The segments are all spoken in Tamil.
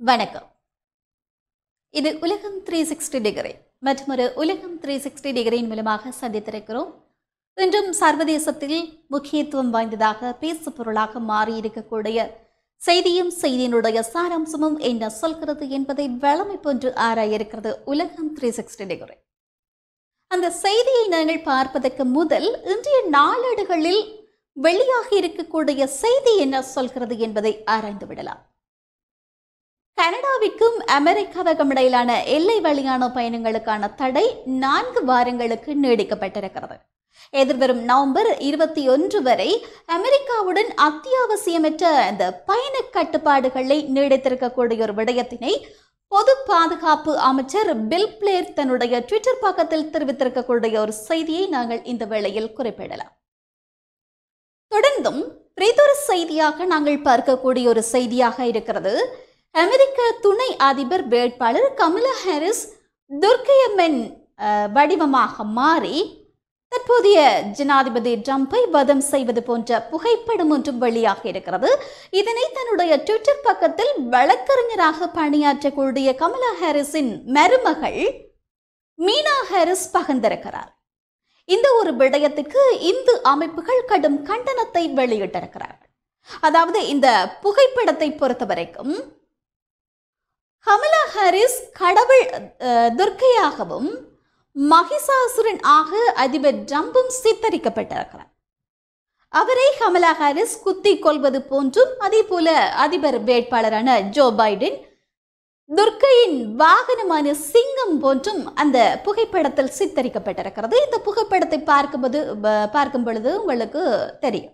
வணக்கம் இது உலகம் த்ரீ சிக்ஸ்டி டிகிரி மற்றும் ஒரு உலகம் த்ரீ சிக்ஸ்டி டிகிரியின் மூலமாக சந்தித்திருக்கிறோம் இன்றும் சர்வதேசத்தில் முக்கியத்துவம் வாய்ந்ததாக பேசு பொருளாக மாறியிருக்கக்கூடிய செய்தியும் செய்தியினுடைய சாராம்சமும் என்ன சொல்கிறது என்பதை வளமை போன்று ஆராய இருக்கிறது உலகம் த்ரீ சிக்ஸ்டி டிகிரி அந்த செய்தியை நாங்கள் பார்ப்பதற்கு முதல் இன்றைய நாளேடுகளில் வெளியாக இருக்கக்கூடிய செய்தி என்ன சொல்கிறது என்பதை ஆராய்ந்து விடலாம் கனடாவிற்கும் அமெரிக்காவுக்கும் இடையிலான எல்லை வழியான பயணங்களுக்கான தடை நான்கு வாரங்களுக்கு நீடிக்கப்பட்டிருக்கிறது எதிர்வரும் நவம்பர் இருபத்தி ஒன்று வரை அமெரிக்காவுடன் அத்தியாவசியமற்ற அந்த பயண கட்டுப்பாடுகளை நீடித்திருக்கக்கூடிய ஒரு விடயத்தினை பொது பாதுகாப்பு அமைச்சர் பில் பிளேர் தன்னுடைய ட்விட்டர் பக்கத்தில் தெரிவித்திருக்கக்கூடிய ஒரு செய்தியை நாங்கள் இந்த வேளையில் குறிப்பிடலாம் தொடர்ந்தும் பிரேதொரு செய்தியாக நாங்கள் பார்க்கக்கூடிய ஒரு செய்தியாக இருக்கிறது அமெரிக்க துணை அதிபர் வேட்பாளர் கமலா ஹாரிஸ் துர்க்கையம்மன் அஹ், வடிவமாக மாறி தற்போதைய ஜனாதிபதி ட்ரம்பை வதம் செய்வது போன்ற புகைப்படம் ஒன்றும் வெளியாக இருக்கிறது இதனை தன்னுடைய ட்விட்டர் பக்கத்தில் வழக்கறிஞராக பணியாற்றக்கூடிய கமலா ஹாரிஸின் மருமகள் மீனா ஹாரிஸ் பகிர்ந்திருக்கிறார் இந்த ஒரு விடயத்துக்கு இந்து அமைப்புகள் கடும் கண்டனத்தை வெளியிட்டிருக்கிறார்கள் அதாவது இந்த புகைப்படத்தை பொறுத்த வரைக்கும் கமலா ஹாரிஸ் கடவுள் அஹ், துர்க்கையாகவும் மகிஷாசுரன் ஆக அதிபர் ட்ரம்பும் சித்தரிக்கப்பட்டிருக்கிறார் அவரை கமலா ஹாரிஸ் குத்தி கொள்வது போன்றும் அதே போல அதிபர் வேட்பாளரான ஜோ பைடன் துர்க்கையின் வாகனமான சிங்கம் போன்றும் அந்த புகைப்படத்தில் சித்தரிக்கப்பட்டிருக்கிறது இந்த புகைப்படத்தை பார்க்கும்போது ப- பார்க்கும் பொழுது உங்களுக்கு தெரியும்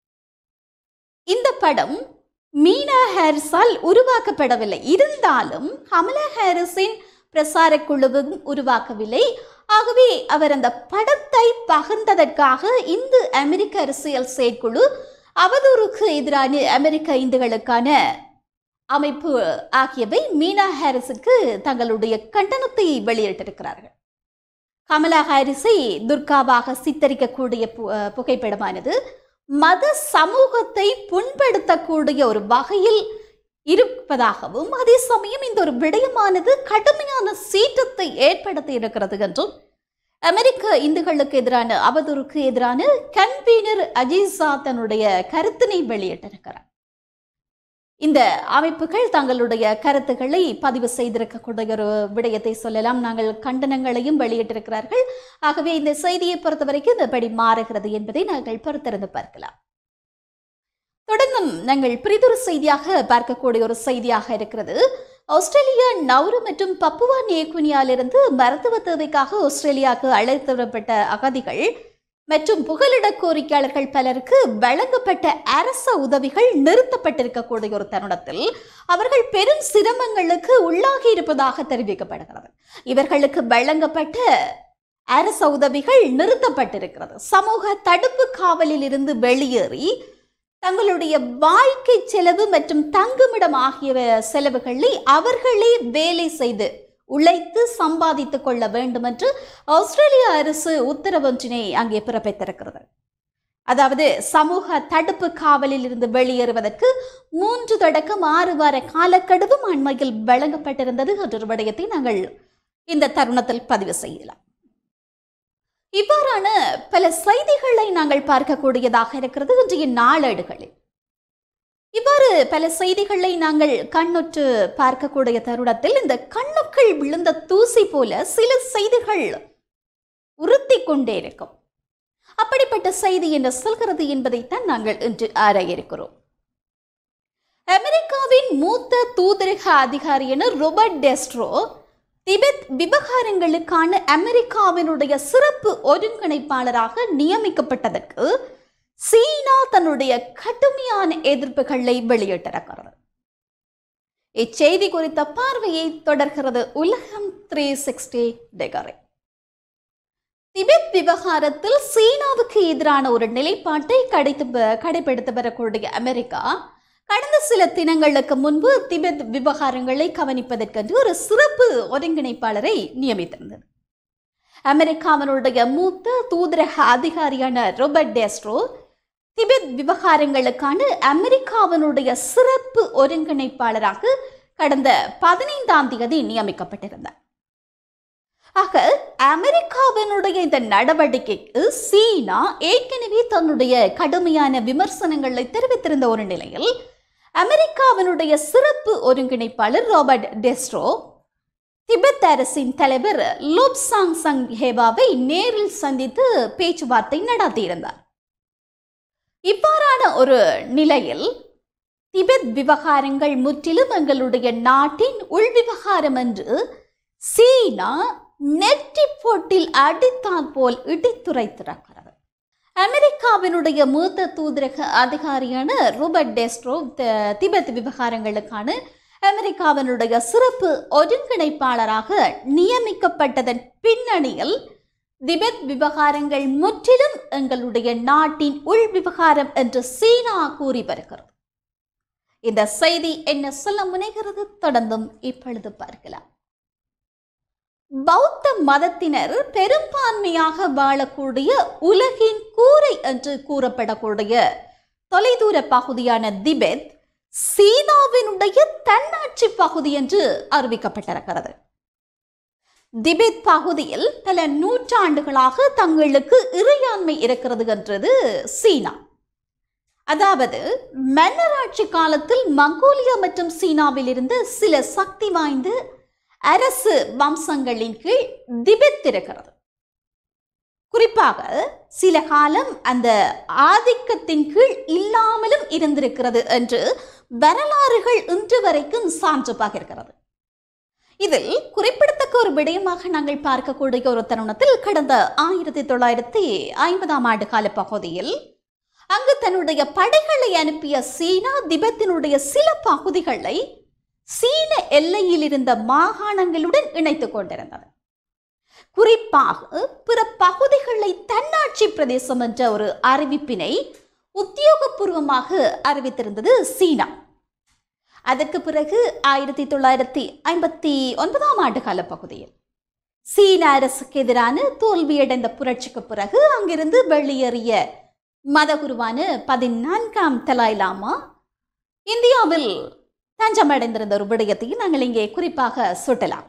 இந்த படம் மீனா ஹாரிஸால் உருவாக்கப்படவில்லை இருந்தாலும் கமலா ஹாரிஸின் பிரசார குழுவும் உருவாக்கவில்லை ஆகவே அவர் அந்த படத்தை பகிர்ந்ததற்காக இந்து அமெரிக்க அரசியல் செயற்குழு அவதூறுக்கு எதிரான அமெரிக்க இந்துக்களுக்கான அமைப்பு ஆகியவை மீனா ஹாரிஸுக்கு தங்களுடைய கண்டனத்தை வெளியிட்டிருக்கிறார்கள் கமலா ஹாரிஸை துர்காவாக சித்தரிக்கக்கூடிய பு- அஹ் புகைப்படமானது மத சமூகத்தை புண்படுத்தக்கூடிய ஒரு வகையில் இருப்பதாகவும் அதே சமயம் இந்த ஒரு விடயமானது கடுமையான சீற்றத்தை ஏற்படுத்தி இருக்கிறது என்றும் அமெரிக்க இந்துக்களுக்கு எதிரான அவதூறுக்கு எதிரான கன்வீனர் அஜீசா தன்னுடைய கருத்தினை வெளியிட்டிருக்கிறார் இந்த அமைப்புகள் தங்களுடைய கருத்துக்களை பதிவு செய்திருக்கக்கூடிய ஒரு விடயத்தை சொல்லலாம் நாங்கள் கண்டனங்களையும் வெளியிட்டிருக்கிறார்கள் ஆகவே இந்த செய்தியை பொறுத்தவரைக்கும் இந்த படி மாறுகிறது என்பதை நாங்கள் பொறுத்திருந்து பார்க்கலாம் தொடர்ந்தும் நாங்கள் பிரிதொரு செய்தியாக பார்க்கக்கூடிய ஒரு செய்தியாக இருக்கிறது ஆஸ்திரேலியா நௌரு மற்றும் பப்புவா நியூகினியாவிலிருந்து மருத்துவ தேவைக்காக ஆஸ்திரேலியாவுக்கு அழைத்து வரப்பட்ட அகதிகள் மற்றும் புகலிட கோரிக்கையாளர்கள் பலருக்கு வழங்கப்பட்ட அரச உதவிகள் நிறுத்தப்பட்டிருக்கக்கூடிய ஒரு தருணத்தில் அவர்கள் பெரும் சிரமங்களுக்கு உள்ளாகி இருப்பதாக தெரிவிக்கப்படுகிறது இவர்களுக்கு வழங்கப்பட்ட அரச உதவிகள் நிறுத்தப்பட்டிருக்கிறது சமூக தடுப்பு காவலில் இருந்து வெளியேறி தங்களுடைய வாழ்க்கை செலவு மற்றும் தங்குமிடம் ஆகிய செலவுகளை அவர்களே வேலை செய்து உழைத்து சம்பாதித்துக் கொள்ள வேண்டும் என்று ஆஸ்திரேலிய அரசு உத்தரவொன்றினை அங்கே பிறப்பித்திருக்கிறது அதாவது சமூக தடுப்பு காவலில் இருந்து வெளியேறுவதற்கு மூன்று தொடக்கம் ஆறு வார காலக்கெடுவும் அண்மையில் வழங்கப்பட்டிருந்தது என்ற ஒரு விடயத்தை நாங்கள் இந்த தருணத்தில் பதிவு செய்யலாம் இவ்வாறான பல செய்திகளை நாங்கள் பார்க்கக்கூடியதாக இருக்கிறது இன்றைய நாளேடுகளில் இவ்வாறு பல செய்திகளை நாங்கள் கண்ணுற்று பார்க்கக்கூடிய தருணத்தில் இந்த கண்ணுக்குள் விழுந்த தூசி போல சில செய்திகள் உறுத்தி கொண்டே இருக்கும் அப்படிப்பட்ட செய்தி என்ன சொல்கிறது என்பதைத்தான் நாங்கள் இன்று ஆராய இருக்கிறோம் அமெரிக்காவின் மூத்த தூதரக அதிகாரியான ரோபர்ட் டெஸ்ட்ரோ திபெத் விவகாரங்களுக்கான அமெரிக்காவினுடைய சிறப்பு ஒருங்கிணைப்பாளராக நியமிக்கப்பட்டதற்கு சீனா தன்னுடைய கடுமையான எதிர்ப்புகளை வெளியிட்டிருக்கிறது இச்செய்தி குறித்த பார்வையை தொடர்கிறது உலகம் த்ரீ சிக்ஸ்டி டிகரி திபெத் விவகாரத்தில் சீனாவுக்கு எதிரான ஒரு நிலைப்பாட்டை கடைத்து கடைபிடித்து வரக்கூடிய அமெரிக்கா கடந்த சில தினங்களுக்கு முன்பு திபெத் விவகாரங்களை கவனிப்பதற்கென்று ஒரு சிறப்பு ஒருங்கிணைப்பாளரை நியமித்திருந்தது அமெரிக்காவினுடைய மூத்த தூதரக அதிகாரியான ரோபர்ட் டெஸ்ட்ரோ திபெத் விவகாரங்களுக்கான அமெரிக்காவினுடைய சிறப்பு ஒருங்கிணைப்பாளராக கடந்த பதினைந்தாம் தேதி நியமிக்கப்பட்டிருந்தார் ஆக அமெரிக்காவினுடைய இந்த நடவடிக்கைக்கு சீனா ஏற்கனவே தன்னுடைய கடுமையான விமர்சனங்களை தெரிவித்திருந்த ஒரு நிலையில் அமெரிக்காவினுடைய சிறப்பு ஒருங்கிணைப்பாளர் ராபர்ட் டெஸ்ட்ரோ திபெத் அரசின் தலைவர் லோப்சாங் சங் ஹேவாவை நேரில் சந்தித்து பேச்சுவார்த்தை நடத்தியிருந்தார் இவ்வாறான ஒரு நிலையில் திபெத் விவகாரங்கள் முற்றிலும் எங்களுடைய நாட்டின் உள் விவகாரம் என்று சீனா நெற்றி போட்டில் அடித்தால் போல் இடித்துரைத்திருக்கிறது அமெரிக்காவினுடைய மூத்த தூதரக அதிகாரியான ரோபர்ட் டெஸ்ட்ரோ த- திபெத் விவகாரங்களுக்கான அமெரிக்காவினுடைய சிறப்பு ஒருங்கிணைப்பாளராக நியமிக்கப்பட்டதன் பின்னணியில் திபெத் விவகாரங்கள் முற்றிலும் எங்களுடைய நாட்டின் உள் விவகாரம் என்று சீனா கூறி வருகிறது இந்த செய்தி என்ன சொல்ல முனைகிறது தொடர்ந்தும் இப்பொழுது பார்க்கலாம் பௌத்த மதத்தினர் பெரும்பான்மையாக வாழக்கூடிய உலகின் கூரை என்று கூறப்படக்கூடிய தொலைதூர பகுதியான திபெத் சீனாவினுடைய தன்னாட்சி பகுதி என்று அறிவிக்கப்பட்டிருக்கிறது திபெத் பகுதியில் பல நூற்றாண்டுகளாக தங்களுக்கு இறையாண்மை இருக்கிறது என்றது சீனா அதாவது மன்னராட்சி காலத்தில் மங்கோலியா மற்றும் சீனாவில் இருந்து சில சக்தி வாய்ந்த அரசு வம்சங்களின் கீழ் திபெத் இருக்கிறது குறிப்பாக சில காலம் அந்த ஆதிக்கத்தின் கீழ் இல்லாமலும் இருந்திருக்கிறது என்று வரலாறுகள் இன்று வரைக்கும் சான்று பகிர்கிறது இதில் குறிப்பிடத்தக்க ஒரு விடயமாக நாங்கள் பார்க்கக்கூடிய ஒரு தருணத்தில் கடந்த ஆயிரத்தி தொள்ளாயிரத்தி ஐம்பதாம் ஆண்டு கால பகுதியில் அங்கு தன்னுடைய படைகளை அனுப்பிய சீனா திபெத்தினுடைய சில பகுதிகளை சீன எல்லையில் இருந்த மாகாணங்களுடன் இணைத்துக் கொண்டிருந்தது குறிப்பாக பிற பகுதிகளை தன்னாட்சி பிரதேசம் என்ற ஒரு அறிவிப்பினை உத்தியோகபூர்வமாக அறிவித்திருந்தது சீனா அதற்கு பிறகு ஆயிரத்தி தொள்ளாயிரத்தி ஐம்பத்தி ஒன்பதாம் ஆண்டு கால பகுதியில் சீன அரசுக்கு எதிரான தோல்வியடைந்த புரட்சிக்கு பிறகு அங்கிருந்து வெளியேறிய மதகுருவான பதினான்காம் தலாய் லாமா இந்தியாவில் தஞ்சமடைந்திருந்த ஒரு விடயத்தையும் நாங்கள் இங்கே குறிப்பாக சுட்டலாம்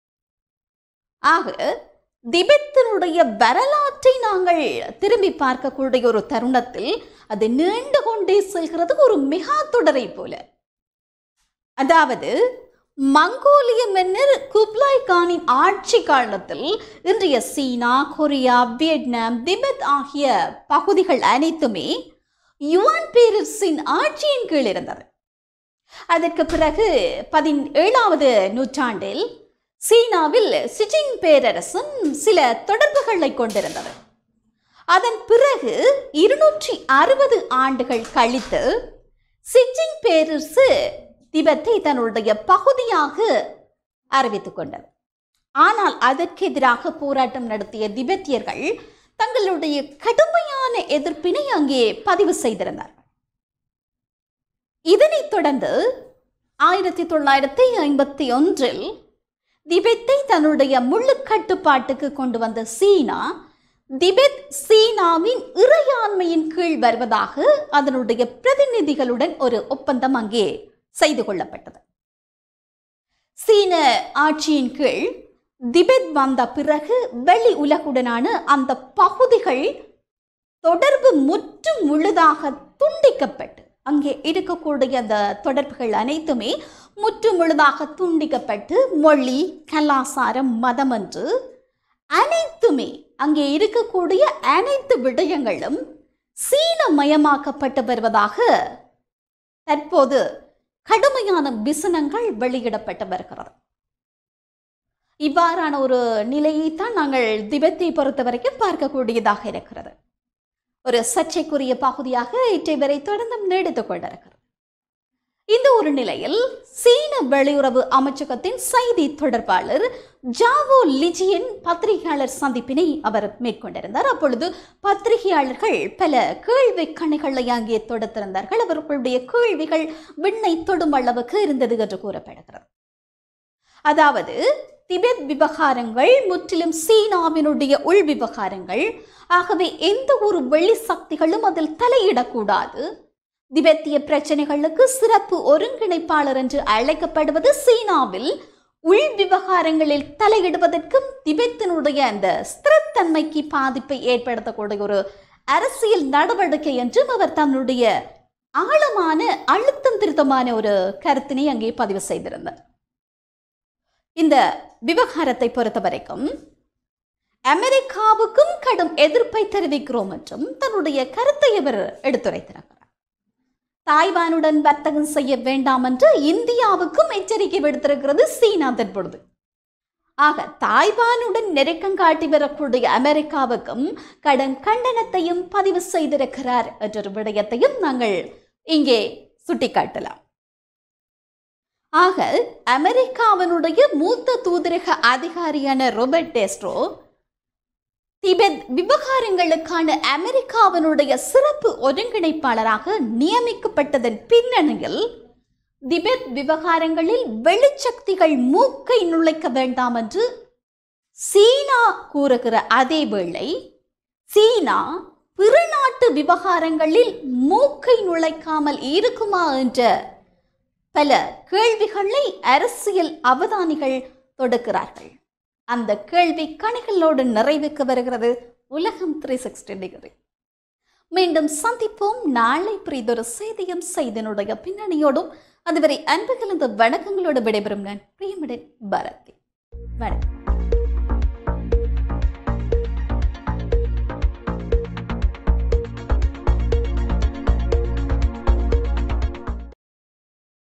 ஆக திபெத்தினுடைய வரலாற்றை நாங்கள் திரும்பி பார்க்கக்கூடிய ஒரு தருணத்தில் அது நீண்டு கொண்டே செல்கிறது ஒரு மிகா தொடரை போல அதாவது மங்கோலிய மன்னர் குப்லாய் கானின் ஆட்சி காலத்தில் இன்றைய சீனா கொரியா வியட்நாம் திபெத் ஆகிய பகுதிகள் அனைத்துமே யுவான் பேரரசின் ஆட்சியின் கீழ் இருந்தது அதற்கு பிறகு பதினேழாவது நூற்றாண்டில் சீனாவில் சிஜிங் பேரரசும் சில தொடர்புகளை கொண்டிருந்தது அதன் பிறகு இருநூற்றி அறுபது ஆண்டுகள் கழித்து சிஜிங் பேரரசு திபெத்தை தன்னுடைய பகுதியாக அறிவித்துக் கொண்டது ஆனால் அதற்கு எதிராக போராட்டம் நடத்திய திபெத்தியர்கள் தங்களுடைய கடுமையான எதிர்ப்பினை அங்கே பதிவு செய்திருந்தார்கள் இதனைத் தொடர்ந்து ஆயிரத்தி தொள்ளாயிரத்தி ஐம்பத்தி ஒன்றில் திபெத்தை தன்னுடைய முழு கட்டுப்பாட்டுக்கு கொண்டு வந்த சீனா திபெத் சீனாவின் இறையாண்மையின் கீழ் வருவதாக அதனுடைய பிரதிநிதிகளுடன் ஒரு ஒப்பந்தம் அங்கே செய்து கொள்ளப்பட்டது சீன ஆட்சியின் கீழ் திபெத் வந்த பிறகு வெளி உலகுடனான அந்த பகுதிகள் தொடர்பு முற்றும் முழுதாக துண்டிக்கப்பட்டு அங்கே இருக்கக்கூடிய அந்த தொடர்புகள் அனைத்துமே முற்று முழுதாக துண்டிக்கப்பட்டு மொழி கலாசாரம் மதம் என்று அனைத்துமே அங்கே இருக்கக்கூடிய அனைத்து விடயங்களும் சீனமயமாக்கப்பட்டு வருவதாக தற்போது கடுமையான விசனங்கள் வெளியிடப்பட்டு வருகிறது இவ்வாறான ஒரு நிலையைத்தான் நாங்கள் திபெத்தை பொறுத்த வரைக்கும் பார்க்கக்கூடியதாக இருக்கிறது ஒரு சர்ச்சைக்குரிய பகுதியாக இற்றை வரை தொடர்ந்தும் நீடித்துக் கொண்டிருக்கிறது இந்த ஒரு நிலையில் சீன வெளியுறவு அமைச்சகத்தின் செய்தி தொடர்பாளர் ஜாவோ லிஜியன் பத்திரிகையாளர் சந்திப்பினை அவர் மேற்கொண்டிருந்தார் அப்பொழுது பத்திரிகையாளர்கள் பல கேள்வி கணைகளை அங்கே தொடுத்திருந்தார்கள் அவர்களுடைய கேள்விகள் விண்ணை தொடும் அளவுக்கு இருந்தது என்று கூறப்படுகிறது அதாவது திபெத் விவகாரங்கள் முற்றிலும் சீனாவினுடைய உள் விவகாரங்கள் ஆகவே எந்த ஒரு வெளி சக்திகளும் அதில் தலையிடக்கூடாது திபெத்திய பிரச்சனைகளுக்கு சிறப்பு ஒருங்கிணைப்பாளர் என்று அழைக்கப்படுவது சீனாவில் உள் விவகாரங்களில் தலையிடுவதற்கும் திபெத்தினுடைய அந்த ஸ்திரத்தன்மைக்கு பாதிப்பை ஏற்படுத்தக்கூடிய ஒரு அரசியல் நடவடிக்கை என்றும் அவர் தன்னுடைய ஆழமான அழுத்தம் திருத்தமான ஒரு கருத்தினை அங்கே பதிவு செய்திருந்தார் இந்த விவகாரத்தை பொறுத்த வரைக்கும் அமெரிக்காவுக்கும் கடும் எதிர்ப்பை தெரிவிக்கிறோம் என்றும் தன்னுடைய கருத்தை அவர் எடுத்துரைத்திருக்கிறார் தாய்வானுடன் வர்த்தகம் செய்ய வேண்டாம் என்று இந்தியாவுக்கும் எச்சரிக்கை விடுத்திருக்கிறது சீனா தற்பொழுது ஆக தாய்வானுடன் நெருக்கம் காட்டி வரக்கூடிய அமெரிக்காவுக்கும் கடன் கண்டனத்தையும் பதிவு செய்திருக்கிறார் என்ற விடயத்தையும் நாங்கள் இங்கே சுட்டிக்காட்டலாம் ஆக அமெரிக்காவினுடைய மூத்த தூதரக அதிகாரியான ரொபர்ட் டெஸ்ட்ரோ திபெத் விவகாரங்களுக்கான அமெரிக்காவினுடைய சிறப்பு ஒருங்கிணைப்பாளராக நியமிக்கப்பட்டதன் பின்னணியில் திபெத் விவகாரங்களில் வெளிச்சக்திகள் மூக்கை நுழைக்க வேண்டாம் என்று சீனா கூறுகிற அதே வேளை சீனா பிற நாட்டு விவகாரங்களில் மூக்கை நுழைக்காமல் இருக்குமா என்ற பல கேள்விகளை அரசியல் அவதானிகள் தொடுக்கிறார்கள் அந்த கேள்வி கணிகளோடு நிறைவுக்கு வருகிறது உலகம் த்ரீ சிக்ஸ்டி டிகிரி மீண்டும் சந்திப்போம் நாளை பிரிதொரு செய்தியும் செய்தினுடைய பின்னணியோடும் அதுவரை அன்பு கலந்த வணக்கங்களோடு விடைபெறும் நான் பிரியமுடன் பாரதி வணக்கம்